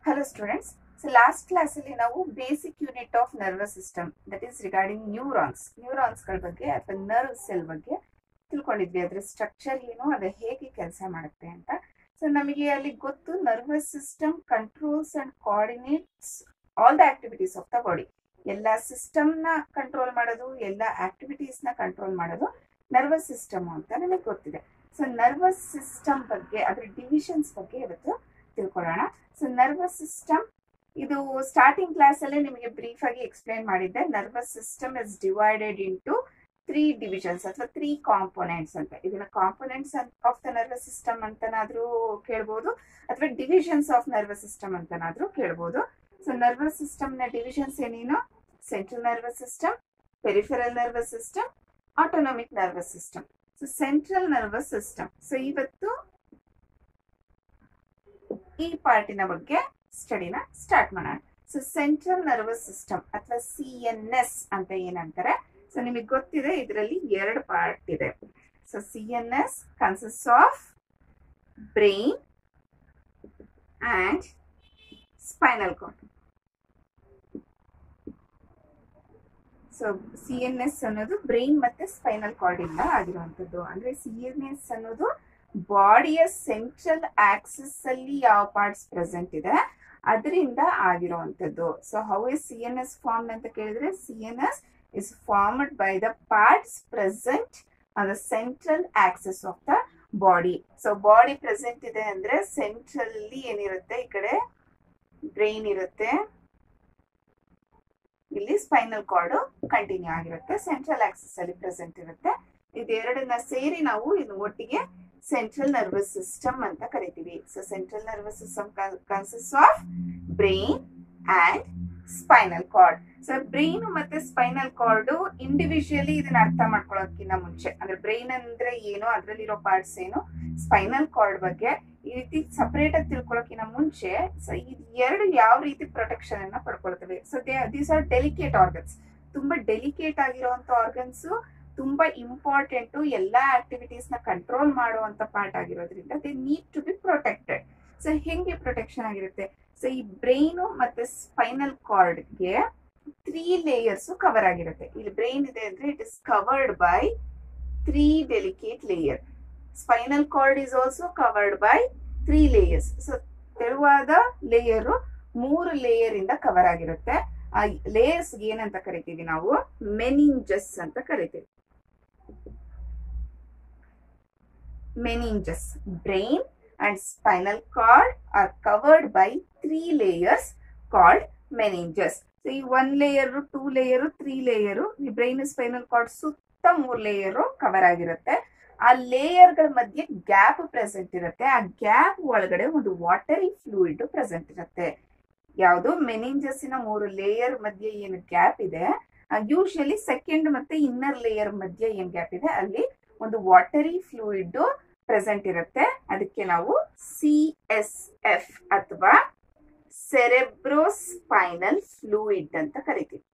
Hello students. So last class ಅಲ್ಲಿ ನಾವು basic unit of nervous system that is regarding neurons ನ್ಯೂರಾನ್ಸ್ಗಳ ಬಗ್ಗೆ ಅಥವಾ ನರ್ವ್ ಸೆಲ್ ಬಗ್ಗೆ ತಿಳ್ಕೊಂಡಿದ್ವಿ ಅದ್ರ ಸ್ಟ್ರಕ್ಚರ್ ಏನು ಅದು ಹೇಗೆ ಕೆಲಸ ಮಾಡುತ್ತೆ ಅಂತ ಸೊ ನಮಗೆ ಅಲ್ಲಿ ಗೊತ್ತು nervous system controls and coordinates all the activities of the body ಎಲ್ಲ ಸಿಸ್ಟಮ್ನ ಕಂಟ್ರೋಲ್ ಮಾಡೋದು ಎಲ್ಲ ಆಕ್ಟಿವಿಟೀಸ್ನ ಕಂಟ್ರೋಲ್ ಮಾಡೋದು ನರ್ವಸ್ ಸಿಸ್ಟಮ್ ಅಂತ ನಮಗೆ ಗೊತ್ತಿದೆ ಸೊ ನರ್ವಸ್ ಸಿಸ್ಟಮ್ ಬಗ್ಗೆ ಅದ್ರ ಡಿವಿಷನ್ಸ್ ಬಗ್ಗೆ ಇವತ್ತು ತಿಳ್ಕೊಳ್ಳೋಣ ಸೊ ನರ್ವಸ್ ಸಿಸ್ಟಮ್ ಇದು ಸ್ಟಾರ್ಟಿಂಗ್ ಕ್ಲಾಸ್ ಅಲ್ಲೇ ನಿಮಗೆ ಬ್ರೀಫ್ ಆಗಿ ಎಕ್ಸ್ಪ್ಲೈನ್ ಮಾಡಿದ್ದೆ nervous system is divided into three divisions ಅಥವಾ ತ್ರೀ ಕಾಂಪೊನೆಂಟ್ಸ್ ಅಂತ ಇದನ್ನ components of the nervous system ಅಂತನಾದ್ರೂ ಕೇಳ್ಬೋದು ಅಥವಾ ಡಿವಿಷನ್ಸ್ ಆಫ್ ನರ್ವಸ್ ಸಿಸ್ಟಮ್ ಅಂತನಾದ್ರೂ ಕೇಳ್ಬೋದು ಸೊ ನರ್ವಸ್ ಸಿಸ್ಟಮ್ ನ ಡಿವಿಷನ್ಸ್ ಏನೇನು central nervous system peripheral nervous system autonomic nervous system so central nervous system so ಇವತ್ತು ಈ ಪಾರ್ಟಿನ ಬಗ್ಗೆ ಸ್ಟಡಿನ ಸ್ಟಾರ್ಟ್ ಮಾಡೋಣ ಸೊ ಸೆಂಟ್ರಲ್ ನರ್ವಸ್ ಸಿಸ್ಟಮ್ ಅಥವಾ ಸಿ ಎನ್ ಎಸ್ ಅಂತ ಏನಂತಾರೆ ಸೊ ನಿಮಗೆ ಗೊತ್ತಿದೆ ಇದರಲ್ಲಿ ಎರಡು ಪಾರ್ಟ್ ಇದೆ so C N S consist of brain and spinal cord so C N S ಅನ್ನೋದು ಬ್ರೈನ್ ಮತ್ತೆ ಸ್ಪೈನಲ್ ಕಾರ್ಡ್ ಇಂದ ಆಗಿರುವಂತದ್ದು ಅಂದ್ರೆ ಸಿ ಎನ್ ಎಸ್ ಅನ್ನೋದು ಬಾಡಿಯ ಸೆಂಟ್ರಲ್ ಆಕ್ಸಿಸ್ ಅಲ್ಲಿ ಯಾವ ಪಾರ್ಟ್ಸ್ ಪ್ರೆಸೆಂಟ್ ಇದೆ ಅದರಿಂದ ಆಗಿರುವಂತದ್ದು so how is C N S form ಅಂತ ಕೇಳಿದ್ರೆ C N S is formed by the parts present on the central axis of the body so body present ಇದೆ ಅಂದ್ರೆ ಸೆಂಟ್ರಲ್ಲಿ ಏನಿರುತ್ತೆ ಈ ಕಡೆ ಬ್ರೈನ್ ಇರುತ್ತೆ ಇಲ್ಲಿ ಸ್ಪೈನಲ್ ಕಾರ್ಡ್ ಕಂಟಿನ್ಯೂ ಆಗಿರುತ್ತೆ ಸೆಂಟ್ರಲ್ ಆಕ್ಸಿಸ್ ಅಲ್ಲಿ ಪ್ರೆಸೆಂಟ್ ಇರುತ್ತೆ ಇದೆರಡನ್ನ ಸೇರಿ ನಾವು ಇದು ಒಟ್ಟಿಗೆ ಸೆಂಟ್ರಲ್ ನರ್ವಸ್ ಸಿಸ್ಟಮ್ ಅಂತ ಕರಿತೀವಿ so central nervous system consist of brain and spinal cord so brain ಮತ್ತೆ ಸ್ಪೈನಲ್ ಕಾರ್ಡ್ ಇಂಡಿವಿಜುವಲಿ ಇದನ್ನ ಅರ್ಥ ಮಾಡ್ಕೊಳ್ಳೋಕ್ಕಿಂತ ಮುಂಚೆ ಅಂದ್ರೆ ಬ್ರೈನ್ ಅಂದ್ರೆ ಏನು ಅದ್ರಲ್ಲಿರೋ ಪಾರ್ಟ್ಸ್ ಏನು ಸ್ಪೈನಲ್ ಕಾರ್ಡ್ ಬಗ್ಗೆ ಈ ರೀತಿ ಸಪರೇಟ್ ಆಗಿ ತಿಳ್ಕೊಳ್ಳೋಕ್ಕಿಂತ ಮುಂಚೆ ಸೊ ಇದು ಎರಡು ಯಾವ ರೀತಿ ಪ್ರೊಟೆಕ್ಷನ್ ಅನ್ನ ಪಡ್ಕೊಳ್ತವೆ so these are delicate organs ತುಂಬಾ ಡೆಲಿಕೇಟ್ ಆಗಿರುವಂತ ಆರ್ಗನ್ಸ್ ತುಂಬಾ ಇಂಪಾರ್ಟೆಂಟ್ ಎಲ್ಲಾ ಆಕ್ಟಿವಿಟೀಸ್ ನ ಕಂಟ್ರೋಲ್ ಮಾಡುವಂತ ಪಾರ್ಟ್ ಆಗಿರೋದ್ರಿಂದ they need to be protected so ಹೆಂಗೆ ಪ್ರೊಟೆಕ್ಷನ್ ಆಗಿರುತ್ತೆ ಸೊ ಈ ಬ್ರೈನ್ ಮತ್ತೆ ಸ್ಪೈನಲ್ ಕಾರ್ಡ್ಗೆ ತ್ರೀ ಲೇಯರ್ಸ್ ಕವರ್ ಆಗಿರುತ್ತೆ ಇಲ್ಲಿ ಬ್ರೈನ್ ಇದೆ ಅಂದ್ರೆ it is covered by three delicate layer spinal cord is also covered by three layers so ತೆಳುವಾದ ಲೇಯರ್ ಮೂರು ಲೇಯರ್ ಇಂದ ಕವರ್ ಆಗಿರುತ್ತೆ ಆ ಲೇಯರ್ಸ್ ಏನಂತ ಕರಿತೀವಿ ನಾವು ಮೆನಿಂಜಸ್ ಅಂತ ಕರಿತೀವಿ meninges brain and spinal cord are covered by three layers called meninges so ಈ one layer two layer three layer ಈ ಬ್ರೈನ್ ಸ್ಪೈನಲ್ ಕಾರ್ಡ್ ಸುತ್ತ ಮೂರ್ ಲೇಯರ್ ಕವರ್ ಆಗಿರುತ್ತೆ ಆ ಲೇಯರ್ಗಳ ಮಧ್ಯೆ ಗ್ಯಾಪ್ ಪ್ರೆಸೆಂಟ್ ಇರುತ್ತೆ ಆ ಗ್ಯಾಪ್ ಒಳಗಡೆ ಒಂದು ವಾಟರಿ ಫ್ಲೂಯಿಡ್ ಪ್ರೆಸೆಂಟ್ ಇರುತ್ತೆ ಯಾವುದು ಮೆನಿಂಜಸ್ಸಿನ ಮೂರು ಲೇಯರ್ ಮಧ್ಯೆ ಏನು ಗ್ಯಾಪ್ ಇದೆ ಯೂಶಲಿ ಸೆಕೆಂಡ್ ಮತ್ತೆ ಇನ್ನರ್ ಲೇಯರ್ ಮಧ್ಯೆ ಏನ್ ಗ್ಯಾಪ್ ಇದೆ ಅಲ್ಲಿ ಒಂದು ವಾಟರಿ ಫ್ಲೂಯಿಡ್ ಪ್ರೆಸೆಂಟ್ ಇರುತ್ತೆ ಅದಕ್ಕೆ ನಾವು ಸಿ ಎಸ್ ಎಫ್ ಅಥವಾ ಸೆರೆಬ್ರೋಸ್ಪೈನಲ್ ಫ್ಲೂಯಿಡ್ ಅಂತ ಕರಿತೀವಿ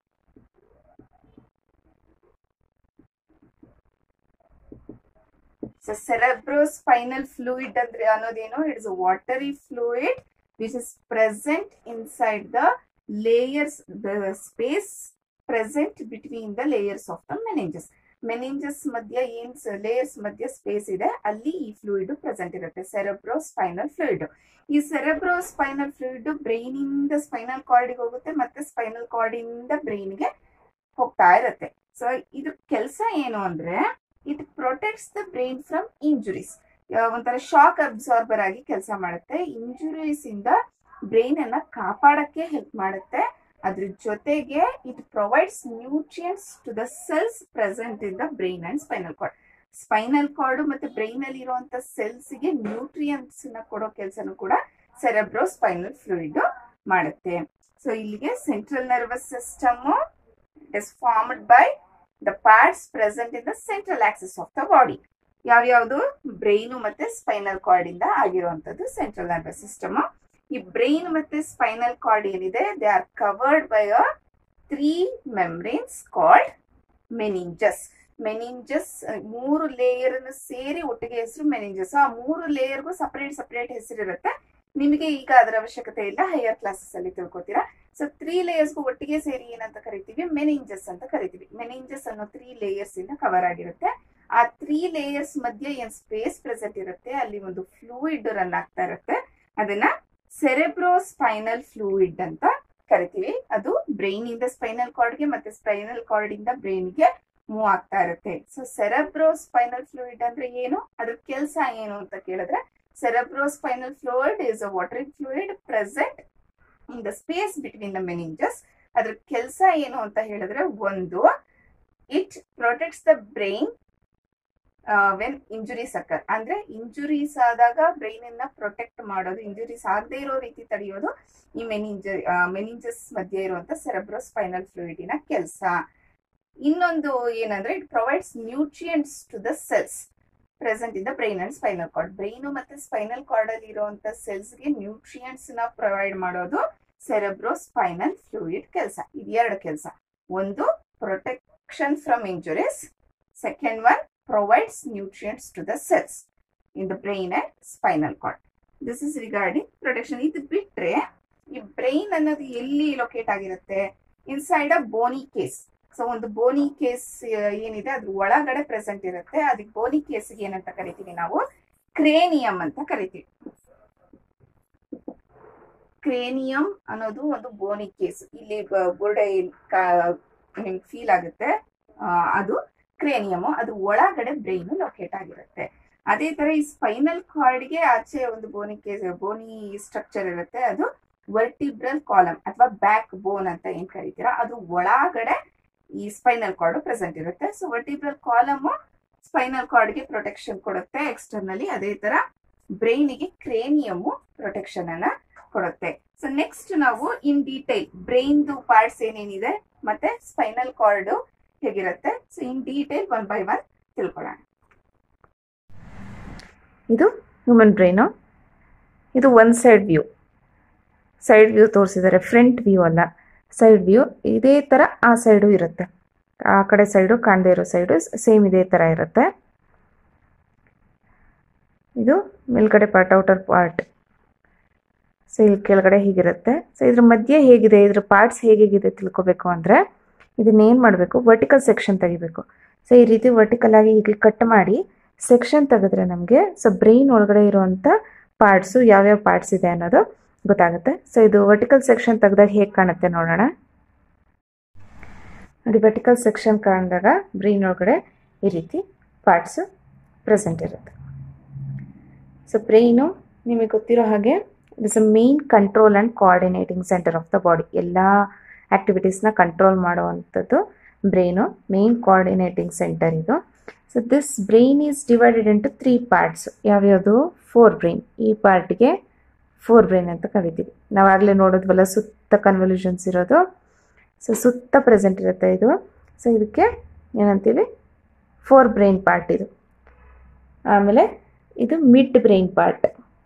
ಸೊ ಸೆರೆಬ್ರೋಸ್ಪೈನಲ್ ಫ್ಲೂಯಿಡ್ ಅಂದ್ರೆ ಅನ್ನೋದೇನು it's a watery fluid which is present inside the layers the space present between the layers of the meninges meninges ಮಧ್ಯ ಏನ್ ಲೇಯರ್ಸ್ ಮಧ್ಯ ಸ್ಪೇಸ್ ಇದೆ ಅಲ್ಲಿ ಈ ಫ್ಲೂಯಿಡ್ ಪ್ರೆಸೆಂಟ್ ಇರುತ್ತೆ ಸೆರೆಬ್ರೋ ಸ್ಪೈನಲ್ ಫ್ಲೂಯಿಡ್ ಈ ಸೆರೆಬ್ರೋ ಸ್ಪೈನಲ್ ಫ್ಲೂಯಿಡ್ ಬ್ರೈನ್ ಇಂದ spinal ಕಾರ್ಡಿಗೆ ಹೋಗುತ್ತೆ ಮತ್ತೆ ಸ್ಪೈನಲ್ ಕಾರ್ಡ್ ಇಂದ ಬ್ರೈನ್ಗೆ ಹೋಗ್ತಾ ಇರುತ್ತೆ ಸೊ ಇದ್ರ ಕೆಲಸ ಏನು ಅಂದ್ರೆ it protects the brain from injuries ಒಂಥರ ಶಾಕ್ ಅಬ್ಸಾರ್ಬರ್ ಆಗಿ ಕೆಲಸ ಮಾಡುತ್ತೆ ಇಂಜುರೀಸ್ ಇಂದ ಬ್ರೈನ್ ಅನ್ನ ಕಾಪಾಡಕ್ಕೆ ಹೆಲ್ಪ್ ಮಾಡುತ್ತೆ ಅದ್ರ ಜೊತೆಗೆ it provides nutrients to the cells present in the brain and spinal cord spinal cord ಮತ್ತೆ ಬ್ರೈನ್ ಅಲ್ಲಿ ಇರುವಂತ ಸೆಲ್ಸ್ ಗೆ ನ್ಯೂಟ್ರಿಯನ್ಸ್ ನ ಕೊಡೋ ಕೆಲಸನೂ ಕೂಡ ಸೆರೆಬ್ರೋ ಸ್ಪೈನಲ್ ಫ್ಲೂಯಿಡ್ ಮಾಡುತ್ತೆ ಸೊ ಇಲ್ಲಿಗೆ central nervous system is formed by the parts present in the central axis of the body ಯಾವ್ಯಾವುದು ಬ್ರೈನು ಮತ್ತೆ ಸ್ಪೈನಲ್ ಕಾರ್ಡ್ ಇಂದ ಆಗಿರುವಂತದ್ದು ಸೆಂಟ್ರಲ್ ನರ್ವಸ್ ಸಿಸ್ಟಮ್ ಈ ಬ್ರೈನ್ ಮತ್ತೆ ಸ್ಪೈನಲ್ ಕಾರ್ಡ್ ಏನಿದೆ they R covered by a three membranes called meninges meninges ಮೂರು layer ಸೇರಿ ಒಟ್ಟಿಗೆ ಹೆಸರು ಮೆನಿಂಜಸ್ ಆ ಮೂರು ಲೇಯರ್ಗೂ ಸಪರೇಟ್ ಸಪರೇಟ್ ಹೆಸರು ಇರುತ್ತೆ ನಿಮಗೆ ಈಗ ಅದರ ಅವಶ್ಯಕತೆ ಇಲ್ಲ ಹೈಯರ್ ಕ್ಲಾಸಸ್ ಅಲ್ಲಿ ತಿಳ್ಕೊತೀರಾ ಸೊ ತ್ರೀ ಲೇಯರ್ಸ್ಗೂ ಒಟ್ಟಿಗೆ ಸೇರಿ ಏನಂತ ಕರಿತೀವಿ ಮೆನಿಂಜಸ್ ಅಂತ ಕರಿತೀವಿ ಮೆನಿಂಜಸ್ ಅನ್ನೋ ತ್ರೀ ಲೇಯರ್ಸ್ ಇಂದ ಕವರ್ ಆಗಿರುತ್ತೆ ಆ ತ್ರೀ ಲೇಯರ್ಸ್ ಮಧ್ಯೆ ಏನ್ ಸ್ಪೇಸ್ ಪ್ರೆಸೆಂಟ್ ಇರುತ್ತೆ ಅಲ್ಲಿ ಒಂದು ಫ್ಲೂಯಿಡ್ ರನ್ ಆಗ್ತಾ ಇರುತ್ತೆ ಅದನ್ನ ಸೆರೆಬ್ರೋ ಸ್ಪೈನಲ್ ಫ್ಲೂಯಿಡ್ ಅಂತ ಕರಿತೀವಿ ಅದು ಬ್ರೈನ್ ಇಂದ ಸ್ಪೈನಲ್ ಕಾರ್ಡ್ಗೆ ಮತ್ತೆ ಸ್ಪೈನಲ್ ಕಾರ್ಡ್ ಇಂದ ಬ್ರೈನ್ಗೆ ಮೂವ್ ಆಗ್ತಾ ಇರುತ್ತೆ ಸೊ ಸೆರೆಬ್ರೋ ಸ್ಪೈನಲ್ ಫ್ಲೂಯಿಡ್ ಅಂದ್ರೆ ಏನು ಅದ್ರ ಕೆಲಸ ಏನು ಅಂತ ಕೇಳಿದ್ರೆ cerebro spinal fluid is a watering fluid present in the space between the meninges ಅದ್ರ ಕೆಲಸ ಏನು ಅಂತ ಹೇಳಿದ್ರೆ ಒಂದು it protects the brain when injuries occur ಅಂದ್ರೆ ಇಂಜುರೀಸ್ ಆದಾಗ ಬ್ರೈನ್ ಅನ್ನ ಪ್ರೊಟೆಕ್ಟ್ ಮಾಡೋದು ಇಂಜುರೀಸ್ ಆಗದೆ ಇರೋ ರೀತಿ ತಡೆಯೋದು ಈ ಮೆನಿಂಜ ಮೆನಿಂಜಸ್ ಮಧ್ಯೆ ಇರುವಂತ ಸೆರೆಬ್ರೋ ಸ್ಪೈನಲ್ ಫ್ಲೂಯಿಡಿನ ಕೆಲಸ ಇನ್ನೊಂದು ಏನಂದ್ರೆ it provides nutrients to the cells present in the brain and spinal cord brain ಮತ್ತೆ ಸ್ಪೈನಲ್ ಕಾರ್ಡ್ ಅಲ್ಲಿ ಇರುವಂತ ಸೆಲ್ಸ್ ಗೆ ನ್ಯೂಟ್ರಿಯೆಂಟ್ಸ್ ನ ಪ್ರೊವೈಡ್ ಮಾಡೋದು ಸೆರೆಬ್ರೋ ಸ್ಪೈನಲ್ ಫ್ಲೂಯಿಡ್ ಕೆಲಸ ಇದು ಎರಡು ಕೆಲಸ ಒಂದು protection from injuries second one provides nutrients to the cells in the brain and spinal cord this is regarding protection ಇದು ಬಿಟ್ರೆ ಈ ಬ್ರೈನ್ ಅನ್ನೋದು ಎಲ್ಲಿ ಲೊಕೇಟ್ ಆಗಿರುತ್ತೆ inside a bony case so ಒಂದು ಬೋನಿ ಕೇಸ್ ಏನಿದೆ ಅದ್ರ ಒಳಗಡೆ ಪ್ರೆಸೆಂಟ್ ಇರುತ್ತೆ ಅದಕ್ಕೆ ಬೋನಿ ಕೇಸ್ಗೆ ಏನಂತ ಕರಿತೀವಿ ನಾವು ಕ್ರೇನಿಯಂ ಅಂತ ಕರಿತೀವಿ ಕ್ರೇನಿಯಂ ಅನ್ನೋದು ಒಂದು ಬೋನಿ ಕೇಸ್ ಇಲ್ಲಿ ಬುರ್ಡೆ ನಿಮ್ಗೆ ಫೀಲ್ ಆಗುತ್ತೆ ಅದು ಕ್ರೇನಿಯಮ್ ಅದು ಒಳಗಡೆ ಬ್ರೈನ್ ಲೊಕೇಟ್ ಆಗಿರುತ್ತೆ ಅದೇ ತರ ಈ ಸ್ಪೈನಲ್ ಕಾರ್ಡ್ಗೆ ಆಚೆ ಒಂದು ಬೋನಿ ಕೇಸ್ ಬೋನಿ ಸ್ಟ್ರಕ್ಚರ್ ಇರುತ್ತೆ ಅದು ವರ್ಟಿಬ್ರಲ್ ಕಾಲಮ್ ಅಥವಾ ಬ್ಯಾಕ್ ಬೋನ್ ಅಂತ ಏನ್ ಕರಿತೀರಾ ಅದು ಒಳಗಡೆ ಈ ಸ್ಪೈನಲ್ ಕಾರ್ಡ್ ಪ್ರೆಸೆಂಟ್ ಇರುತ್ತೆ ಸೊ ವರ್ಟಿಬ್ರಲ್ ಕಾಲಮ್ ಸ್ಪೈನಲ್ ಕಾರ್ಡ್ಗೆ ಪ್ರೊಟೆಕ್ಷನ್ ಕೊಡುತ್ತೆ ಎಕ್ಸ್ಟರ್ನಲಿ ಅದೇ ತರ ಬ್ರೈನಿಗೆ ಕ್ರೇನಿಯಮ್ ಪ್ರೊಟೆಕ್ಷನ್ ಅನ್ನ ಕೊಡುತ್ತೆ ಸೊ ನೆಕ್ಸ್ಟ್ ನಾವು ಇನ್ ಡೀಟೈಲ್ ಬ್ರೈನ್ದು ಪಾರ್ಟ್ಸ್ ಏನೇನಿದೆ ಮತ್ತೆ ಸ್ಪೈನಲ್ ಕಾರ್ಡ್ ಹೇಗಿರುತ್ತೆ so in detail one by one ತಿಳ್ಕೊಳ್ಳೋಣ ಇದು ಹ್ಯೂಮನ್ ಬ್ರೈನು ಇದು one side view side view ತೋರಿಸಿದ್ದಾರೆ ಫ್ರಂಟ್ ವ್ಯೂ ಅಲ್ಲ ಸೈಡ್ ವ್ಯೂ ಇದೇ ಥರ ಆ ಸೈಡು ಇರುತ್ತೆ ಆ ಕಡೆ ಸೈಡು ಕಾಣದೇ ಇರೋ ಸೈಡು ಸೇಮ್ ಇದೇ ಥರ ಇರುತ್ತೆ ಇದು ಮೇಲ್ಗಡೆ ಪಾರ್ಟ್ ಔಟರ್ ಪಾರ್ಟ್ ಸೊ ಇಲ್ಲಿ ಕೆಳಗಡೆ ಹೀಗಿರುತ್ತೆ ಸೊ ಇದ್ರ ಮಧ್ಯೆ ಹೇಗಿದೆ ಇದ್ರ ಪಾರ್ಟ್ಸ್ ಹೇಗಿದೆ ತಿಳ್ಕೊಬೇಕು ಅಂದರೆ ಇದನ್ನೇನು ಮಾಡಬೇಕು ವರ್ಟಿಕಲ್ ಸೆಕ್ಷನ್ ತೆಗಿಬೇಕು ಸೊ ಈ ರೀತಿ ವರ್ಟಿಕಲ್ ಆಗಿ ಹೀಗೆ ಕಟ್ ಮಾಡಿ ಸೆಕ್ಷನ್ ತೆಗೆದ್ರೆ ನಮಗೆ ಸೊ ಬ್ರೈನ್ ಒಳಗಡೆ ಇರುವಂಥ ಪಾರ್ಟ್ಸು ಯಾವ್ಯಾವ ಪಾರ್ಟ್ಸ್ ಇದೆ ಅನ್ನೋದು ಗೊತ್ತಾಗುತ್ತೆ ಸೊ ಇದು ವರ್ಟಿಕಲ್ ಸೆಕ್ಷನ್ ತೆಗೆದಾಗ ಹೇಗೆ ಕಾಣುತ್ತೆ ನೋಡೋಣ ನೋಡಿ ವರ್ಟಿಕಲ್ ಸೆಕ್ಷನ್ ಕಾಣಿದಾಗ ಬ್ರೈನ್ ಒಳಗಡೆ ಈ ರೀತಿ ಪಾರ್ಟ್ಸು ಪ್ರೆಸೆಂಟ್ ಇರುತ್ತೆ ಸೊ ಬ್ರೈನು ನಿಮಗೆ ಗೊತ್ತಿರೋ ಹಾಗೆ it's a main control and coordinating centre of the body ಎಲ್ಲ ಆ್ಯಕ್ಟಿವಿಟೀಸ್ನ ಕಂಟ್ರೋಲ್ ಮಾಡುವಂಥದ್ದು ಬ್ರೈನು ಮೇನ್ ಕೋಆರ್ಡಿನೇಟಿಂಗ್ ಸೆಂಟರ್ ಇದು so this brain is divided into three parts ಯಾವ್ಯಾವುದು ಫೋರ್ ಬ್ರೈನ್ ಈ ಪಾರ್ಟ್ಗೆ ಫೋರ್ ಬ್ರೈನ್ ಅಂತ ಕರಿತೀವಿ ನಾವಾಗಲೇ ನೋಡೋದ್ವಲ್ಲ ಸುತ್ತ ಕನ್ವಲ್ಯೂಷನ್ಸ್ ಇರೋದು ಸೊ ಸುತ್ತ ಪ್ರೆಸೆಂಟ್ ಇರುತ್ತೆ ಇದು ಸೊ ಇದಕ್ಕೆ ಏನಂತೀವಿ ಫೋರ್ ಬ್ರೈನ್ ಪಾರ್ಟ್ ಇದು ಆಮೇಲೆ ಇದು ಮಿಡ್ ಬ್ರೈನ್ ಪಾರ್ಟ್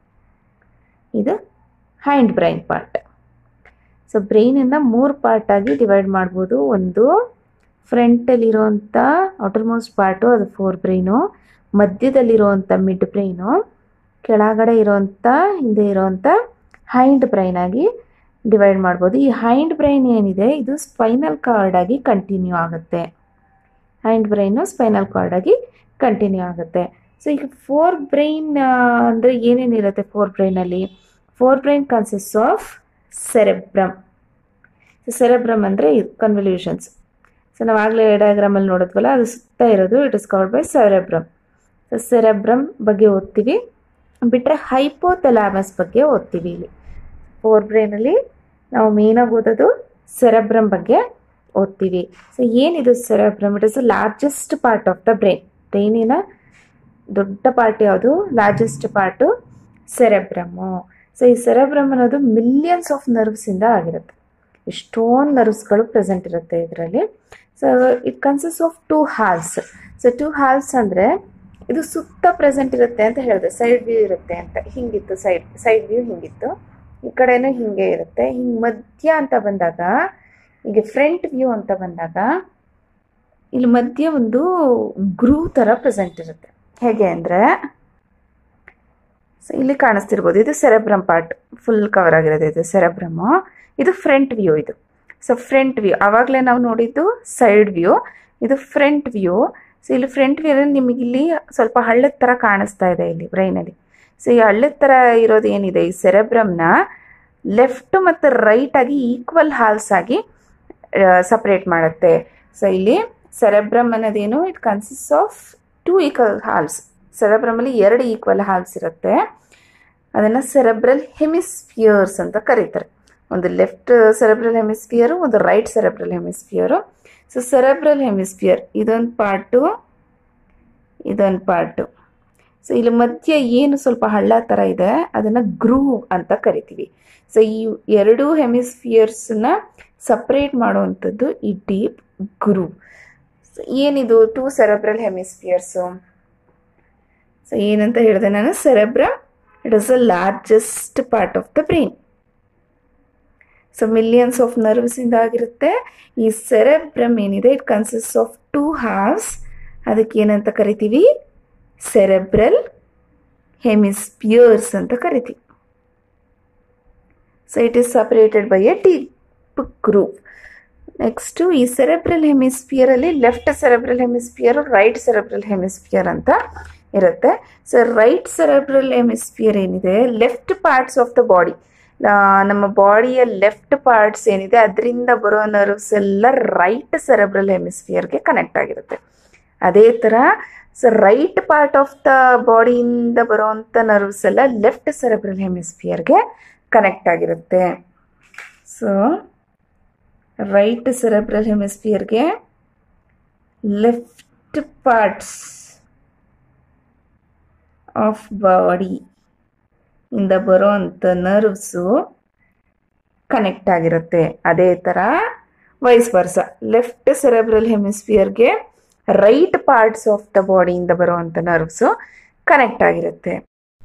ಇದು ಹೈಂಡ್ ಬ್ರೈನ್ ಪಾರ್ಟ್ ಸೊ ಬ್ರೈನನ್ನು ಮೂರು ಪಾರ್ಟಾಗಿ ಡಿವೈಡ್ ಮಾಡ್ಬೋದು ಒಂದು ಫ್ರಂಟಲ್ಲಿರುವಂಥ ಔಟರ್ಮೋಸ್ಟ್ ಪಾರ್ಟು ಅದು ಫೋರ್ ಬ್ರೈನು ಮಧ್ಯದಲ್ಲಿರುವಂಥ ಮಿಡ್ ಬ್ರೈನು ಕೆಳಗಡೆ ಇರೋವಂಥ ಹಿಂದೆ ಇರೋವಂಥ ಹೈಂಡ್ ಬ್ರೈನ್ ಆಗಿ ಡಿವೈಡ್ ಮಾಡ್ಬೋದು ಈ ಹೈಂಡ್ ಬ್ರೈನ್ ಏನಿದೆ ಇದು ಸ್ಪೈನಲ್ ಕಾರ್ಡ್ ಆಗಿ ಕಂಟಿನ್ಯೂ ಆಗುತ್ತೆ ಹೈಂಡ್ ಬ್ರೈನು ಸ್ಪೈನಲ್ ಕಾರ್ಡ್ ಆಗಿ ಕಂಟಿನ್ಯೂ ಆಗುತ್ತೆ ಸೊ ಈಗ ಫೋರ್ ಬ್ರೈನ್ ಅಂದರೆ ಏನೇನಿರುತ್ತೆ ಫೋರ್ ಬ್ರೈನಲ್ಲಿ forebrain consist of cerebrum so cerebrum ಅಂದರೆ ಇದು ಕನ್ವಲ್ಯೂಷನ್ಸ್ ಸೊ ನಾವು ಆಗಲೇ ಡಯಾಗ್ರಾಮಲ್ಲಿ ನೋಡಿದ್ವಲ್ಲ ಅದು ಸುತ್ತ ಇರೋದು it is covered by cerebrum so cerebrum ಬಗ್ಗೆ ಓದ್ತೀವಿ ಬಿಟ್ಟರೆ ಹೈಪೋಥೆಲಾಮಸ್ ಬಗ್ಗೆ ಓದ್ತೀವಿ ಇಲ್ಲಿ ಫೋರ್ ಬ್ರೈನಲ್ಲಿ ನಾವು ಮೇನಾಗಿ ಓದೋದು ಸೆರೆಬ್ರಮ್ ಬಗ್ಗೆ ಓದ್ತೀವಿ ಸೊ ಏನಿದು cerebrum it is the largest part of the brain ಬ್ರೈನಿನ ದೊಡ್ಡ ಪಾರ್ಟ್ ಯಾವುದು ಲಾರ್ಜೆಸ್ಟ್ ಪಾರ್ಟು ಸೆರೆಬ್ರಮ್ಮು ಸೊ ಈ ಸೆರೆಬ್ರಮ್ ಅನ್ನೋದು ಮಿಲಿಯನ್ಸ್ ಆಫ್ ನರ್ವ್ಸಿಂದ ಆಗಿರುತ್ತೆ ಎಷ್ಟೊಂದು ನರ್ವ್ಸ್ಗಳು ಪ್ರೆಸೆಂಟ್ ಇರುತ್ತೆ ಇದರಲ್ಲಿ so it consists of two halves so two halves ಅಂದರೆ ಇದು ಸುತ್ತ ಪ್ರೆಸೆಂಟ್ ಇರುತ್ತೆ ಅಂತ ಹೇಳಿದೆ ಸೈಡ್ ವ್ಯೂ ಇರುತ್ತೆ ಅಂತ ಹಿಂಗಿತ್ತು ಸೈಡ್ ಸೈಡ್ ವ್ಯೂ ಹಿಂಗಿತ್ತು ಈ ಕಡೆನೂ ಹಿಂಗೆ ಇರುತ್ತೆ ಹಿಂಗೆ ಮಧ್ಯ ಅಂತ ಬಂದಾಗ ಈಗ ಫ್ರಂಟ್ ವ್ಯೂ ಅಂತ ಬಂದಾಗ ಇಲ್ಲಿ ಮಧ್ಯ ಒಂದು ಗ್ರೂ ಥರ ಪ್ರೆಸೆಂಟ್ ಇರುತ್ತೆ ಹೇಗೆ ಅಂದರೆ ಸೊ ಇಲ್ಲಿ ಕಾಣಿಸ್ತಿರ್ಬೋದು ಇದು ಸೆರೆಬ್ರಮ್ ಪಾರ್ಟ್ ಫುಲ್ ಕವರ್ ಆಗಿರೋದು ಇದು ಸೆರೆಬ್ರಮ್ಮು ಇದು ಫ್ರಂಟ್ ವ್ಯೂ ಇದು ಸೊ ಫ್ರಂಟ್ ವ್ಯೂ ಆವಾಗಲೇ ನಾವು ನೋಡಿದ್ದು ಸೈಡ್ ವ್ಯೂ ಇದು ಫ್ರಂಟ್ ವ್ಯೂ ಸೊ ಇಲ್ಲಿ ಫ್ರಂಟ್ ವ್ಯೂನಲ್ಲಿ ನಿಮಗೆ ಇಲ್ಲಿ ಸ್ವಲ್ಪ ಹಳ್ಳದ ಥರ ಕಾಣಿಸ್ತಾ ಇದೆ ಇಲ್ಲಿ ಬ್ರೈನಲ್ಲಿ ಸೊ ಈ ಹಳ್ಳದ ಥರ ಇರೋದು ಏನಿದೆ ಈ ಸೆರೆಬ್ರಮ್ನ ಲೆಫ್ಟ್ ಮತ್ತು ರೈಟ್ ಆಗಿ ಈಕ್ವಲ್ ಹಾಲ್ಸ್ ಆಗಿ ಸಪ್ರೇಟ್ ಮಾಡುತ್ತೆ ಸೊ ಇಲ್ಲಿ ಸೆರೆಬ್ರಮ್ ಅನ್ನೋದೇನು it consist of two equal halves ಸೆರೆಬ್ರಮಲ್ಲಿ ಎರಡು ಈಕ್ವಲ್ ಹಾಲ್ಸ್ ಇರುತ್ತೆ ಅದನ್ನು ಸೆರೆಬ್ರಲ್ ಹೆಮಿಸ್ಫಿಯರ್ಸ್ ಅಂತ ಕರೀತಾರೆ ಒಂದು ಲೆಫ್ಟ್ ಸೆರೆಬ್ರಲ್ ಹೆಮಿಸ್ಫಿಯರು ಒಂದು right cerebral hemisphere so cerebral hemisphere ಇದೊಂದು ಪಾರ್ಟು ಇದೊಂದು ಪಾರ್ಟು ಸೊ ಇಲ್ಲಿ ಮಧ್ಯೆ ಏನು ಸ್ವಲ್ಪ ಹಳ್ಳ ಥರ ಇದೆ ಅದನ್ನು ಗ್ರೂವ್ ಅಂತ ಕರಿತೀವಿ ಸೊ ಈ ಎರಡು ಹೆಮಿಸ್ಫಿಯರ್ಸ್ನ ಸಪ್ರೇಟ್ ಮಾಡುವಂಥದ್ದು ಈ ಡೀಪ್ ಗ್ರೂವ್ ಏನಿದು ಟೂ ಸೆರೆಬ್ರಲ್ ಹೆಮಿಸ್ಫಿಯರ್ಸು ಸೊ ಏನಂತ ಹೇಳಿದೆ ನಾನು cerebrum it is the largest part of the brain so millions of nerves ಇಂದ ಆಗಿರುತ್ತೆ ಈ ಸೆರೆಬ್ರಮ್ ಏನಿದೆ it consist of two halves ಅದಕ್ಕೆ ಏನಂತ ಕರಿತೀವಿ ಸೆರೆಬ್ರಲ್ ಹೆಮಿಸ್ಪಿಯರ್ಸ್ ಅಂತ ಕರಿತೀವಿ so it is separated by a deep groove next ಈ ಸೆರೆಬ್ರಲ್ ಹೆಮಿಸ್ಪಿಯರಲ್ಲಿ left cerebral hemisphere right cerebral hemisphere ಅಂತ ಇರುತ್ತೆ ಸೊ ರೈಟ್ ಸೆರೆಬ್ರಲ್ ಹೆಮಿಸ್ಪಿಯರ್ ಏನಿದೆ left parts of the body ನಮ್ಮ ಬಾಡಿಯ ಲೆಫ್ಟ್ ಪಾರ್ಟ್ಸ್ ಏನಿದೆ ಅದರಿಂದ ಬರೋ ನರ್ವ್ಸ್ ಎಲ್ಲ ರೈಟ್ ಸೆರೆಬ್ರಲ್ ಹೆಮಿಸ್ಫಿಯರ್ಗೆ ಕನೆಕ್ಟ್ ಆಗಿರುತ್ತೆ ಅದೇ ಥರ so right part of the ಬಾಡಿಯಿಂದ ಬರೋವಂಥ ನರ್ವ್ಸ್ ಎಲ್ಲ ಲೆಫ್ಟ್ ಸೆರೆಬ್ರಲ್ ಹೆಮಿಸ್ಫಿಯರ್ಗೆ ಕನೆಕ್ಟ್ ಆಗಿರುತ್ತೆ ಸೊ ರೈಟ್ ಸೆರೆಬ್ರಲ್ ಹೆಮಿಸ್ಫಿಯರ್ಗೆ ಲೆಫ್ಟ್ ಪಾರ್ಟ್ಸ್ ಆಫ್ ಬಾಡಿ ಇಂದ ಬರೋವಂಥ ನರ್ವ್ಸು ಕನೆಕ್ಟ್ ಆಗಿರುತ್ತೆ ಅದೇ ಥರ ವೈಸ್ ವರ್ಸ ಲೆಫ್ಟ್ ಸೆರೆಬ್ರಲ್ ಹೆಮಿಸ್ಫಿಯರ್ಗೆ ರೈಟ್ ಪಾರ್ಟ್ಸ್ ಆಫ್ ದ ಬಾಡಿಯಿಂದ ಬರುವಂಥ ನರ್ವ್ಸು ಕನೆಕ್ಟ್ ಆಗಿರುತ್ತೆ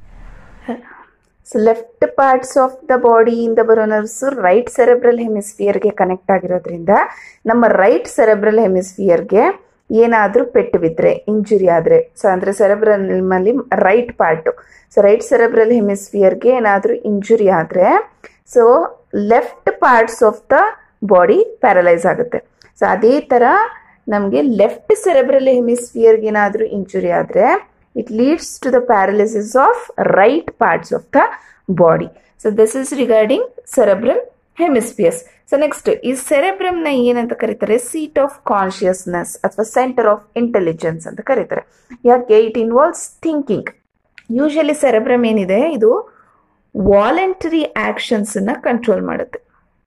so left parts of the ಬಾಡಿಯಿಂದ ಬರೋ ನರ್ವ್ಸು ರೈಟ್ ಸೆರೆಬ್ರಲ್ ಹೆಮಿಸ್ಫಿಯರ್ಗೆ ಕನೆಕ್ಟ್ ಆಗಿರೋದ್ರಿಂದ ನಮ್ಮ ರೈಟ್ ಸೆರೆಬ್ರಲ್ ಹೆಮಿಸ್ಫಿಯರ್ಗೆ ಏನಾದರೂ ಪೆಟ್ಟು ಬಿದ್ದರೆ ಇಂಜುರಿ ಆದರೆ ಸೊ ಅಂದರೆ ಸೆರೆಬ್ರಲ್ಮಲ್ಲಿ right part so right cerebral ಹೆಮಿಸ್ಫಿಯರ್ಗೆ ಏನಾದರೂ ಇಂಜುರಿ ಆದರೆ so left parts of the body paralyse ಆಗುತ್ತೆ ಸೊ ಅದೇ ಥರ ನಮಗೆ ಲೆಫ್ಟ್ ಸೆರೆಬ್ರಲ್ ಹೆಮಿಸ್ಫಿಯರ್ಗೆ ಏನಾದರೂ ಇಂಜುರಿ ಆದರೆ it leads to the paralysis of right parts of the body so this is regarding cerebral hemispheres so next ಈ ಸೆರೆಬ್ರಮ್ನ ಏನಂತ ಕರೀತಾರೆ ಸೀಟ್ ಆಫ್ ಕಾನ್ಷಿಯಸ್ನೆಸ್ ಅಥವಾ ಸೆಂಟರ್ ಆಫ್ ಇಂಟೆಲಿಜೆನ್ಸ್ ಅಂತ ಕರೀತಾರೆ ಯಾಕೆ it involves thinking usually cerebrum ಏನಿದೆ ಇದು ವಾಲಂಟರಿ ಆಕ್ಷನ್ಸನ್ನ ಕಂಟ್ರೋಲ್ ಮಾಡುತ್ತೆ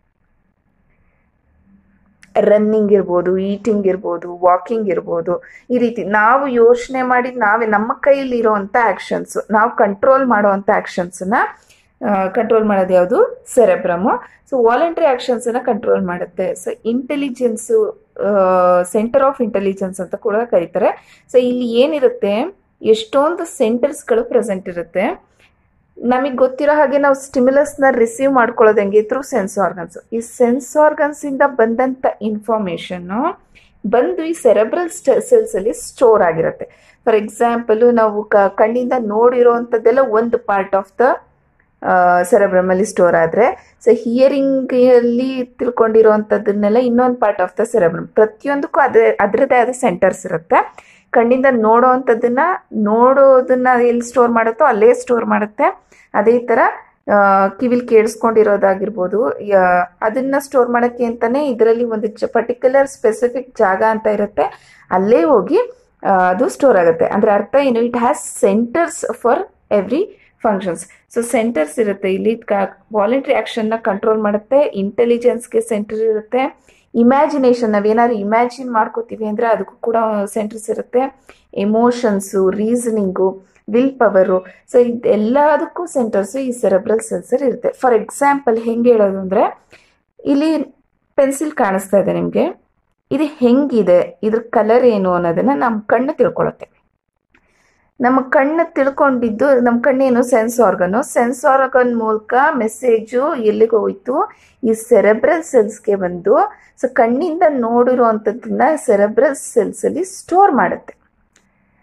ರನ್ನಿಂಗ್ ಇರ್ಬೋದು ಈಟಿಂಗ್ ಇರ್ಬೋದು ವಾಕಿಂಗ್ ಇರ್ಬೋದು ಈ ರೀತಿ ನಾವು ಯೋಚನೆ ಮಾಡಿ ನಾವೇ ನಮ್ಮ ಕೈಯಲ್ಲಿ ಇರೋವಂಥ ಆ್ಯಕ್ಷನ್ಸು ನಾವು ಕಂಟ್ರೋಲ್ ಮಾಡೋವಂಥ ಆ್ಯಕ್ಷನ್ಸನ್ನ ಕಂಟ್ರೋಲ್ ಮಾಡೋದು ಯಾವುದು ಸೆರೆಬ್ರಮು ಸೊ ವಾಲಂಟ್ರಿ ಆ್ಯಕ್ಷನ್ಸನ್ನು ಕಂಟ್ರೋಲ್ ಮಾಡುತ್ತೆ so intelligence centre of intelligence ಅಂತ ಕೂಡ ಕರೀತಾರೆ ಸೊ ಇಲ್ಲಿ ಏನಿರುತ್ತೆ ಎಷ್ಟೊಂದು ಸೆಂಟರ್ಸ್ಗಳು ಪ್ರೆಸೆಂಟ್ ಇರುತ್ತೆ ನಮಗೆ ಗೊತ್ತಿರೋ ಹಾಗೆ ನಾವು ಸ್ಟಿಮ್ಯುಲಸ್ನ ರಿಸೀವ್ ಮಾಡ್ಕೊಳ್ಳೋದು ಹೆಂಗೆ ಥ್ರೂ ಸೆನ್ಸ್ ಆರ್ಗನ್ಸ್ ಈ ಸೆನ್ಸ್ ಆರ್ಗನ್ಸಿಂದ ಬಂದಂಥ ಇನ್ಫಾರ್ಮೇಷನ್ನು ಬಂದು ಈ ಸೆರೆಬ್ರಲ್ ಸೆಲ್ಸ್ ಅಲ್ಲಿ ಸ್ಟೋರ್ ಆಗಿರುತ್ತೆ ಫಾರ್ ಎಕ್ಸಾಂಪಲ್ ನಾವು ಕ ಕಣ್ಣಿಂದ ನೋಡಿರೋವಂಥದ್ದೆಲ್ಲ ಒಂದು ಪಾರ್ಟ್ ಆಫ್ ದ ಸೆರೆಬ್ರಮಲ್ಲಿ ಸ್ಟೋರ್ ಆದರೆ ಸೊ ಹಿಯರಿಂಗಲ್ಲಿ ತಿಳ್ಕೊಂಡಿರೋವಂಥದ್ದನ್ನೆಲ್ಲ ಇನ್ನೊಂದು ಪಾರ್ಟ್ ಆಫ್ ದ ಸೆರೆಬ್ರಮ್ ಪ್ರತಿಯೊಂದಕ್ಕೂ ಅದೇ ಅದರದ್ದೇ ಆದ ಸೆಂಟರ್ಸ್ ಇರುತ್ತೆ ಕಣ್ಣಿಂದ ನೋಡೋ ಅಂಥದ್ದನ್ನ ನೋಡೋದನ್ನ ಎಲ್ಲಿ ಸ್ಟೋರ್ ಮಾಡುತ್ತೋ ಅಲ್ಲೇ ಸ್ಟೋರ್ ಮಾಡುತ್ತೆ ಅದೇ ಥರ ಕಿವಿಲ್ ಕೇಳಿಸ್ಕೊಂಡಿರೋದಾಗಿರ್ಬೋದು ಅದನ್ನ ಸ್ಟೋರ್ ಮಾಡೋಕ್ಕೆ ಅಂತಾನೆ ಇದರಲ್ಲಿ ಒಂದು ಪರ್ಟಿಕ್ಯುಲರ್ ಸ್ಪೆಸಿಫಿಕ್ ಜಾಗ ಅಂತ ಇರುತ್ತೆ ಅಲ್ಲೇ ಹೋಗಿ ಅದು ಸ್ಟೋರ್ ಆಗುತ್ತೆ ಅಂದರೆ ಅರ್ಥ ಏನು it has centres for every functions so centres ಇರುತ್ತೆ ಇಲ್ಲಿ ವಾಲಂಟ್ರಿ ಆ್ಯಕ್ಷನ್ನ ಕಂಟ್ರೋಲ್ ಮಾಡುತ್ತೆ ಇಂಟೆಲಿಜೆನ್ಸ್ಗೆ ಸೆಂಟರ್ ಇರುತ್ತೆ ಇಮ್ಯಾಜಿನೇಷನ್ ನಾವೇನಾದ್ರು ಇಮ್ಯಾಜಿನ್ ಮಾಡ್ಕೋತೀವಿ ಅಂದರೆ ಅದಕ್ಕೂ ಕೂಡ ಸೆಂಟರ್ಸ್ ಇರುತ್ತೆ emotions reasoning will power so ಇದೆಲ್ಲದಕ್ಕೂ ಸೆಂಟರ್ಸು ಈ ಸೆರೆಬ್ರಲ್ ಸೆನ್ಸರ್ ಇರುತ್ತೆ ಫಾರ್ ಎಕ್ಸಾಂಪಲ್ ಹೆಂಗೆ ಹೇಳೋದು ಅಂದರೆ ಇಲ್ಲಿ ಪೆನ್ಸಿಲ್ ಕಾಣಿಸ್ತಾ ಇದೆ ನಿಮಗೆ ಇದು ಹೆಂಗಿದೆ ಇದ್ರ ಕಲರ್ ಏನು ಅನ್ನೋದನ್ನು ನಮ್ಮ ಕಣ್ಣು ತಿಳ್ಕೊಳುತ್ತೆ ನಮ್ಮ ಕಣ್ಣು ತಿಳ್ಕೊಂಡಿದ್ದು ನಮ್ಮ ಕಣ್ಣೇನು ಸೆನ್ಸ್ ಆರ್ಗನು ಸೆನ್ಸ್ ಆರ್ಗನ್ ಮೂಲಕ ಮೆಸೇಜು ಎಲ್ಲಿಗೆ ಹೋಯ್ತು ಈ ಸೆರೆಬ್ರಲ್ ಸೆಲ್ಸ್ಗೆ ಬಂದು ಸೊ ಕಣ್ಣಿಂದ ನೋಡಿರುವಂಥದ್ದನ್ನ ಸೆರೆಬ್ರಲ್ ಸೆಲ್ಸಲ್ಲಿ ಸ್ಟೋರ್ ಮಾಡುತ್ತೆ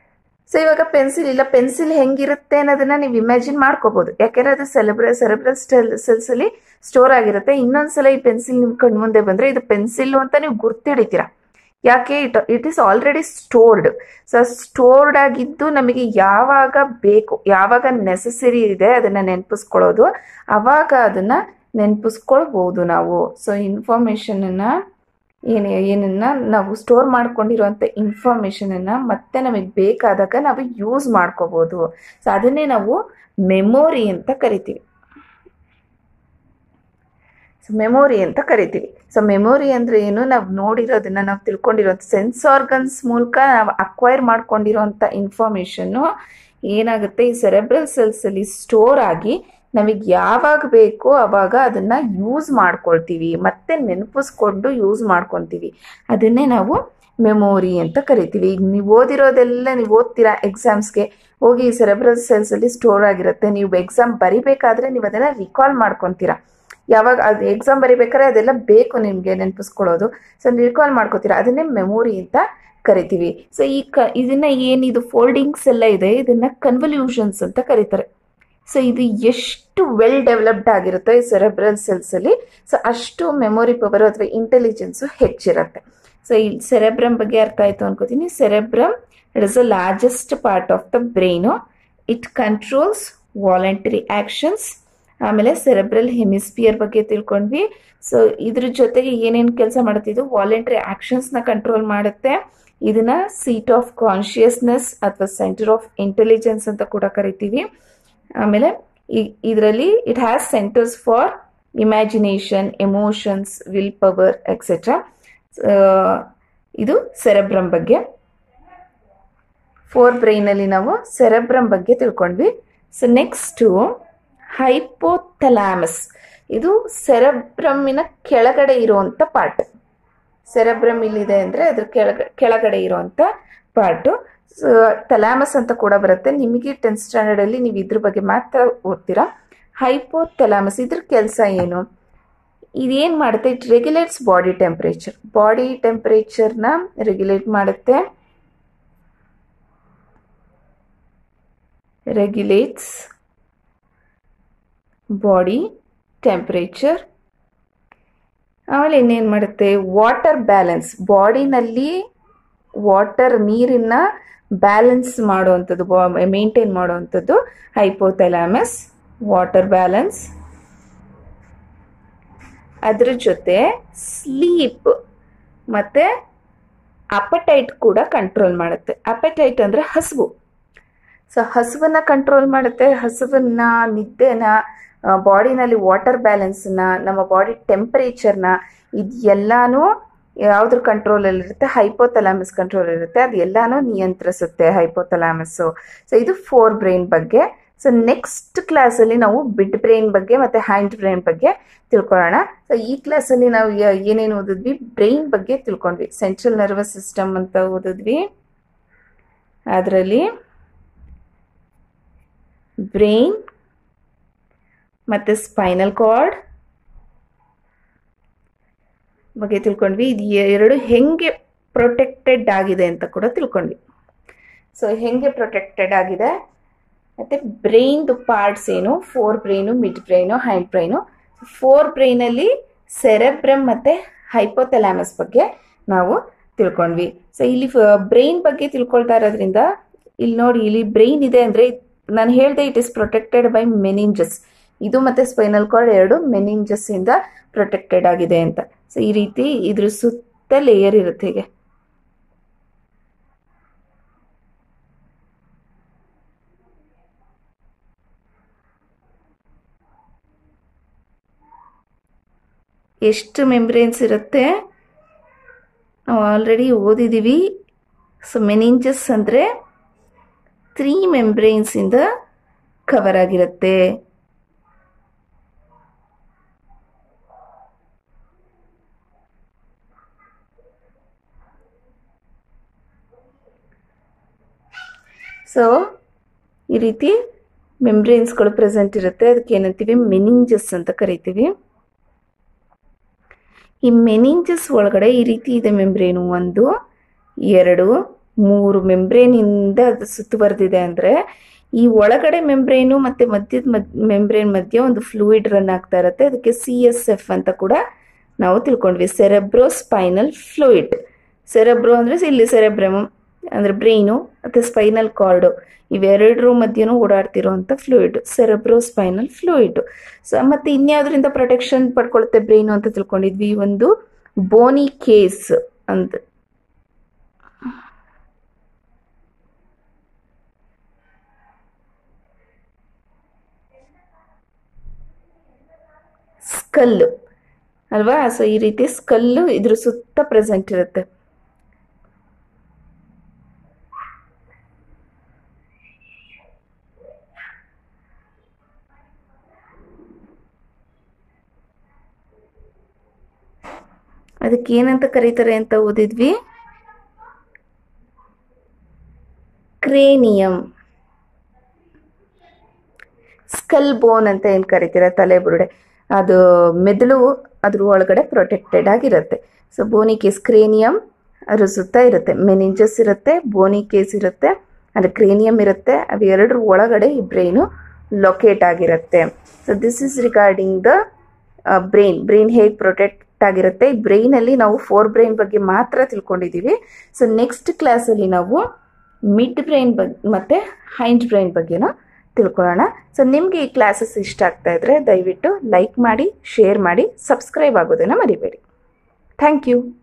ಸೊ ಇವಾಗ ಪೆನ್ಸಿಲ್ ಇಲ್ಲ ಪೆನ್ಸಿಲ್ ಹೆಂಗಿರುತ್ತೆ ಅನ್ನೋದನ್ನ ನೀವು ಇಮ್ಯಾಜಿನ್ ಮಾಡ್ಕೋಬಹುದು ಯಾಕೆಂದ್ರೆ ಅದು ಸೆಲೆಬ್ರ ಸೆಲೆಬ್ರಲ್ ಸೆಲ್ಸ್ ಅಲ್ಲಿ ಸ್ಟೋರ್ ಆಗಿರುತ್ತೆ ಇನ್ನೊಂದ್ಸಲ ಈ ಪೆನ್ಸಿಲ್ ನಿಮ್ ಕಣ್ ಮುಂದೆ ಬಂದ್ರೆ ಇದು ಪೆನ್ಸಿಲ್ ಅಂತ ನೀವು ಗುರ್ತಿಡಿತೀರಾ ಯಾಕೆ it it is already stored so stored ಆಗಿದ್ದು ನಮಗೆ ಯಾವಾಗ ಬೇಕು ಯಾವಾಗ ನೆಸಸರಿ ಇದೆ ಅದನ್ನ ನೆನಪಿಸ್ಕೊಳ್ಳೋದು ಅವಾಗ ಅದನ್ನ ನೆನಪಿಸ್ಕೊಳ್ಬಹುದು ನಾವು ಸೊ ಇನ್ಫಾರ್ಮೇಶನ್ ಅನ್ನ ಏನು ಏನನ್ನ ನಾವು ಸ್ಟೋರ್ ಮಾಡ್ಕೊಂಡಿರುವಂಥ ಇನ್ಫಾರ್ಮೇಷನನ್ನು ಮತ್ತೆ ನಮಗೆ ಬೇಕಾದಾಗ ನಾವು ಯೂಸ್ ಮಾಡ್ಕೋಬೋದು ಸೊ ಅದನ್ನೇ ನಾವು ಮೆಮೊರಿ ಅಂತ ಕರಿತೀವಿ ಸೊ ಮೆಮೊರಿ ಅಂತ ಕರಿತೀವಿ ಸೊ ಮೆಮೊರಿ ಅಂದರೆ ಏನು ನಾವು ನೋಡಿರೋದನ್ನ ನಾವು ತಿಳ್ಕೊಂಡಿರೋಂಥ ಸೆನ್ಸ್ ಆರ್ಗನ್ಸ್ ಮೂಲಕ ನಾವು ಅಕ್ವೈರ್ ಮಾಡ್ಕೊಂಡಿರೋಂಥ ಇನ್ಫಾರ್ಮೇಷನ್ನು ಏನಾಗುತ್ತೆ ಈ ಸೆರೆಬ್ರಲ್ ಸೆಲ್ಸಲ್ಲಿ ಸ್ಟೋರ್ ಆಗಿ ನಮಗೆ ಯಾವಾಗ ಬೇಕೋ ಅವಾಗ ಅದನ್ನ ಯೂಸ್ ಮಾಡ್ಕೊಳ್ತೀವಿ ಮತ್ತೆ ನೆನಪಿಸ್ಕೊಂಡು ಯೂಸ್ ಮಾಡ್ಕೊತೀವಿ ಅದನ್ನೇ ನಾವು ಮೆಮೊರಿ ಅಂತ ಕರಿತೀವಿ ಈಗ ನೀವು ಓದಿರೋದೆಲ್ಲ ನೀವು ಓದ್ತೀರಾ ಎಕ್ಸಾಮ್ಸ್ಗೆ ಹೋಗಿ ಸೆರೆಬ್ರಲ್ ಸೆಲ್ಸ್ ಅಲ್ಲಿ ಸ್ಟೋರ್ ಆಗಿರುತ್ತೆ ನೀವು ಎಕ್ಸಾಮ್ ಬರಿಬೇಕಾದ್ರೆ ನೀವು ಅದನ್ನ ರಿಕಾಲ್ ಮಾಡ್ಕೊತೀರಾ ಯಾವಾಗ ಅದು ಎಕ್ಸಾಮ್ ಬರಿಬೇಕಾದ್ರೆ ಅದೆಲ್ಲ ಬೇಕು ನಿಮಗೆ ನೆನಪಿಸ್ಕೊಳ್ಳೋದು ಸೊ ರಿಕಾಲ್ ಮಾಡ್ಕೋತೀರಾ ಅದನ್ನೇ ಮೆಮೊರಿ ಅಂತ ಕರಿತೀವಿ ಸೊ ಈ ಕ ಇದನ್ನ ಏನಿದು ಫೋಲ್ಡಿಂಗ್ಸ್ ಎಲ್ಲ ಇದೆ ಇದನ್ನ ಕನ್ವಲ್ಯೂಷನ್ಸ್ ಅಂತ ಕರೀತಾರೆ ಸೊ ಇದು ಎಷ್ಟು ವೆಲ್ ಡೆವಲಪ್ಡ್ ಆಗಿರುತ್ತೆ ಈ ಸೆರೆಬ್ರಲ್ ಸೆಲ್ಸ್ ಅಲ್ಲಿ ಸೊ ಅಷ್ಟು ಮೆಮೊರಿ ಪವರ್ ಅಥವಾ ಇಂಟೆಲಿಜೆನ್ಸ್ ಹೆಚ್ಚಿರುತ್ತೆ ಸೊ ಈ ಸೆರೆಬ್ರಮ್ ಬಗ್ಗೆ ಅರ್ಥ ಆಯ್ತು ಅನ್ಕೋತೀನಿ cerebrum it is the largest part of the brain it controls voluntary actions ಆಮೇಲೆ ಸೆರೆಬ್ರಲ್ ಹೆಮಿಸ್ಫಿಯರ್ ಬಗ್ಗೆ ತಿಳ್ಕೊಂಡ್ವಿ ಸೊ ಇದ್ರ ಜೊತೆಗೆ ಏನೇನು ಕೆಲಸ ಮಾಡುತ್ತಿದ್ದು ವಾಲಂಟರಿ ಆಕ್ಷನ್ಸ್ನ ಕಂಟ್ರೋಲ್ ಮಾಡುತ್ತೆ ಇದನ್ನ ಸೀಟ್ ಆಫ್ ಕಾನ್ಶಿಯಸ್ನೆಸ್ ಅಥವಾ ಸೆಂಟರ್ ಆಫ್ ಇಂಟೆಲಿಜೆನ್ಸ್ ಅಂತ ಕೂಡ ಕರಿತೀವಿ ಆಮೇಲೆ ಇದರಲ್ಲಿ it has centres for imagination emotions will power etcetera ಇದು ಸೆರೆಬ್ರಮ್ ಬಗ್ಗೆ ಫೋರ್ ಬ್ರೈನಲ್ಲಿ ನಾವು ಸೆರೆಬ್ರಮ್ ಬಗ್ಗೆ ತಿಳ್ಕೊಂಡ್ವಿ ಸೊ ನೆಕ್ಸ್ಟು ಹೈಪೋಥಲಾಮಸ್ ಇದು ಸೆರೆಬ್ರಮ್ಮಿನ ಕೆಳಗಡೆ ಇರುವಂಥ ಪಾರ್ಟ್ ಸೆರೆಬ್ರಮ್ ಇಲ್ಲಿದೆ ಅಂದರೆ ಅದ್ರ ಕೆಳಗಡೆ ಕೆಳಗಡೆ ಇರುವಂಥ ಪಾರ್ಟು ಥಲಾಮಸ್ ಅಂತ ಕೂಡ ಬರುತ್ತೆ ನಿಮಗೆ ಟೆಂತ್ ಸ್ಟ್ಯಾಂಡರ್ಡಲ್ಲಿ ನೀವು ಇದ್ರ ಬಗ್ಗೆ ಮಾತ್ರ ಓದ್ತೀರಾ ಹೈಪೋಥಲಾಮಸ್ ಇದ್ರ ಕೆಲಸ ಏನು ಇದೇನು ಮಾಡುತ್ತೆ it regulates body temperature body ಟೆಂಪ್ರೇಚರ್ನ ರೆಗ್ಯುಲೇಟ್ ಮಾಡುತ್ತೆ ರೆಗ್ಯುಲೇಟ್ಸ್ ಬಾಡಿ ಟೆಂಪ್ರೇಚರ್ ಆಮೇಲೆ ಇನ್ನೇನು ಮಾಡುತ್ತೆ ವಾಟರ್ ಬ್ಯಾಲೆನ್ಸ್ ಬಾಡಿನಲ್ಲಿ ವಾಟರ್ ನೀರನ್ನ ಬ್ಯಾಲೆನ್ಸ್ ಮಾಡುವಂಥದ್ದು ಮೇಂಟೈನ್ ಮಾಡುವಂಥದ್ದು ಹೈಪೋಥಲಾಮಸ್ ವಾಟರ್ ಬ್ಯಾಲೆನ್ಸ್ ಅದ್ರ ಜೊತೆ ಸ್ಲೀಪ್ ಮತ್ತೆ ಅಪಟೈಟ್ ಕೂಡ ಕಂಟ್ರೋಲ್ ಮಾಡುತ್ತೆ ಅಪಟೈಟ್ ಅಂದ್ರೆ ಹಸಿವು ಸೊ ಹಸುವನ್ನ ಕಂಟ್ರೋಲ್ ಮಾಡುತ್ತೆ ಹಸುವನ್ನ ನಿದ್ದೆನ ಬಾಡಿನಲ್ಲಿ ವಾಟರ್ ಬ್ಯಾಲೆನ್ಸ್ನ ನಮ್ಮ ಬಾಡಿ ಟೆಂಪರೇಚರ್ನ ಇದೆಲ್ಲಾನು ಯಾವ್ದ್ರ ಕಂಟ್ರೋಲಲ್ಲಿ ಇರುತ್ತೆ ಹೈಪೋಥಲಾಮಸ್ ಕಂಟ್ರೋಲ್ ಇರುತ್ತೆ ಅದು ಎಲ್ಲಾನು ನಿಯಂತ್ರಿಸುತ್ತೆ ಹೈಪೋಥಲಾಮಸ್ಸು ಸೊ ಇದು ಫೋರ್ ಬ್ರೈನ್ ಬಗ್ಗೆ ಸೊ ನೆಕ್ಸ್ಟ್ ಕ್ಲಾಸಲ್ಲಿ ನಾವು ಬಿಡ್ ಬ್ರೈನ್ ಬಗ್ಗೆ ಮತ್ತೆ ಹ್ಯಾಂಡ್ ಬ್ರೈನ್ ಬಗ್ಗೆ ತಿಳ್ಕೊಳ್ಳೋಣ ಸೊ ಈ ಕ್ಲಾಸಲ್ಲಿ ನಾವು ಏನೇನು ಓದಿದ್ವಿ ಬ್ರೈನ್ ಬಗ್ಗೆ ತಿಳ್ಕೊಂಡ್ವಿ ಸೆಂಟ್ರಲ್ ನರ್ವಸ್ ಸಿಸ್ಟಮ್ ಅಂತ ಓದಿದ್ವಿ ಅದರಲ್ಲಿ ಬ್ರೈನ್ ಮತ್ತು ಸ್ಪೈನಲ್ ಕಾರ್ಡ್ ಬಗ್ಗೆ ತಿಳ್ಕೊಂಡ್ವಿ ಇದು ಎರಡು ಹೆಂಗೆ ಪ್ರೊಟೆಕ್ಟೆಡ್ ಆಗಿದೆ ಅಂತ ಕೂಡ ತಿಳ್ಕೊಂಡ್ವಿ ಸೊ ಹೆಂಗೆ ಪ್ರೊಟೆಕ್ಟೆಡ್ ಆಗಿದೆ ಮತ್ತು ಬ್ರೈನ್ದು ಪಾರ್ಟ್ಸ್ ಏನು forebrain midbrain hindbrain fore ಬ್ರೈನಲ್ಲಿ ಸೆರೆಬ್ರಮ್ ಮತ್ತು ಹೈಪೋಥಲಾಮಸ್ ಬಗ್ಗೆ ನಾವು ತಿಳ್ಕೊಂಡ್ವಿ ಸೊ ಇಲ್ಲಿ ಬ್ರೈನ್ ಬಗ್ಗೆ ತಿಳ್ಕೊಳ್ತಾ ಇರೋದ್ರಿಂದ ಇಲ್ಲಿ ನೋಡಿ ಇಲ್ಲಿ ಬ್ರೈನ್ ಇದೆ ಅಂದರೆ ನಾನು ಹೇಳಿದೆ it is protected by meninges ಇದು ಮತ್ತೆ ಸ್ಪೈನಲ್ ಕಾರ್ಡ್ ಎರಡು ಮೆನಿಂಜಸ್ ಇಂದ ಪ್ರೊಟೆಕ್ಟೆಡ್ ಆಗಿದೆ ಅಂತ ಸೊ ಈ ರೀತಿ ಇದ್ರ ಸುತ್ತ ಲೇಯರ್ ಇರುತ್ತೆ ಹೀಗೆ ಎಷ್ಟು ಮೆಂಬ್ರೇನ್ಸ್ ಇರುತ್ತೆ ನಾವು ಆಲ್ರೆಡಿ ಓದಿದ್ದೀವಿ ಸೊ ಮೆನಿಂಜಸ್ ಅಂದರೆ ತ್ರೀ ಮೆಂಬ್ರೇನ್ಸಿಂದ ಕವರ್ ಆಗಿರುತ್ತೆ ಸೊ ಈ ರೀತಿ ಮೆಂಬ್ರೇನ್ಸ್ಗಳು ಪ್ರೆಸೆಂಟ್ ಇರುತ್ತೆ ಅದಕ್ಕೆ ಏನಂತೀವಿ ಮೆನಿಂಜಸ್ ಅಂತ ಕರಿತೀವಿ ಈ ಮೆನಿಂಜಸ್ ಒಳಗಡೆ ಈ ರೀತಿ ಇದೆ ಮೆಂಬ್ರೇನು ಒಂದು ಎರಡು ಮೂರು ಮೆಂಬ್ರೇನಿಂದ ಅದು ಸುತ್ತುವರೆದಿದೆ ಅಂದರೆ ಈ ಒಳಗಡೆ ಮೆಂಬ್ರೇನು ಮತ್ತು ಮಧ್ಯದ ಮದ್ ಮೆಂಬ್ರೇನ್ ಮಧ್ಯೆ ಒಂದು ಫ್ಲೂಯಿಡ್ ರನ್ ಆಗ್ತಾ ಇರುತ್ತೆ ಅದಕ್ಕೆ ಸಿ ಎಸ್ ಎಫ್ ಅಂತ ಕೂಡ ನಾವು ತಿಳ್ಕೊಂಡ್ವಿ ಸೆರೆಬ್ರೋ ಸ್ಪೈನಲ್ ಫ್ಲೂಯಿಡ್ ಸೆರೆಬ್ರೋ ಅಂದರೆ ಇಲ್ಲಿ ಸೆರೆಬ್ರಮ್ ಅಂದರೆ ಬ್ರೈನು ಮತ್ತು ಸ್ಪೈನಲ್ ಕಾರ್ಡು ಇವೆರಡರ ಮಧ್ಯೆನೂ ಓಡಾಡ್ತಿರೋಂಥ fluid cerebro spinal fluid so ಮತ್ತು ಇನ್ಯಾವುದರಿಂದ ಪ್ರೊಟೆಕ್ಷನ್ ಪಡ್ಕೊಳುತ್ತೆ ಬ್ರೈನು ಅಂತ ತಿಳ್ಕೊಂಡಿದ್ವಿ ಒಂದು ಬೋನಿ ಕೇಸ್ ಅಂತ ಸ್ಕಲ್ಲು ಅಲ್ವಾ ಸೊ ಈ ರೀತಿ ಸ್ಕಲ್ಲು ಇದ್ರ ಸುತ್ತ ಪ್ರೆಸೆಂಟ್ ಇರುತ್ತೆ ಅದಕ್ಕೆ ಏನಂತ ಕರೀತಾರೆ ಅಂತ ಓದಿದ್ವಿ ಕ್ರೇನಿಯಂ ಸ್ಕಲ್ ಬೋನ್ ಅಂತ ಏನು ಕರಿತೀರ ತಲೆ ಬುರುಡೆ ಅದು ಮೆದುಳು ಅದ್ರ ಒಳಗಡೆ ಪ್ರೊಟೆಕ್ಟೆಡ್ ಆಗಿರುತ್ತೆ ಸೊ ಬೋನಿ ಕೇಸ್ ಕ್ರೇನಿಯಂ ಅದ್ರ ಸುತ್ತ ಇರುತ್ತೆ ಮೆನಿಂಜಸ್ ಇರುತ್ತೆ ಬೋನಿ ಕೇಸ್ ಇರುತ್ತೆ ಅದು ಕ್ರೇನಿಯಂ ಇರುತ್ತೆ ಅವು ಎರಡರ ಒಳಗಡೆ ಈ ಬ್ರೈನು ಲೊಕೇಟ್ ಆಗಿರುತ್ತೆ so this is regarding the brain brain ಹೇಗೆ ಪ್ರೊಟೆಕ್ಟ್ ಆಗಿರುತ್ತೆ ಈ ಬ್ರೈನಲ್ಲಿ ನಾವು ಫೋರ್ ಬ್ರೈನ್ ಬಗ್ಗೆ ಮಾತ್ರ ತಿಳ್ಕೊಂಡಿದ್ದೀವಿ ಸೊ ನೆಕ್ಸ್ಟ್ ಕ್ಲಾಸಲ್ಲಿ ನಾವು ಮಿಡ್ ಬ್ರೈನ್ ಬಗ್ಗೆ ಮತ್ತು ಹೈಂಡ್ ಬ್ರೈನ್ ಬಗ್ಗೆನೂ ತಿಳ್ಕೊಳ್ಳೋಣ ಸೊ ನಿಮಗೆ ಈ ಕ್ಲಾಸಸ್ ಇಷ್ಟ ಆಗ್ತಾ ಇದ್ರೆ ದಯವಿಟ್ಟು ಲೈಕ್ ಮಾಡಿ ಶೇರ್ ಮಾಡಿ ಸಬ್ಸ್ಕ್ರೈಬ್ ಆಗೋದನ್ನು ಮರಿಬೇಡಿ ಥ್ಯಾಂಕ್ ಯು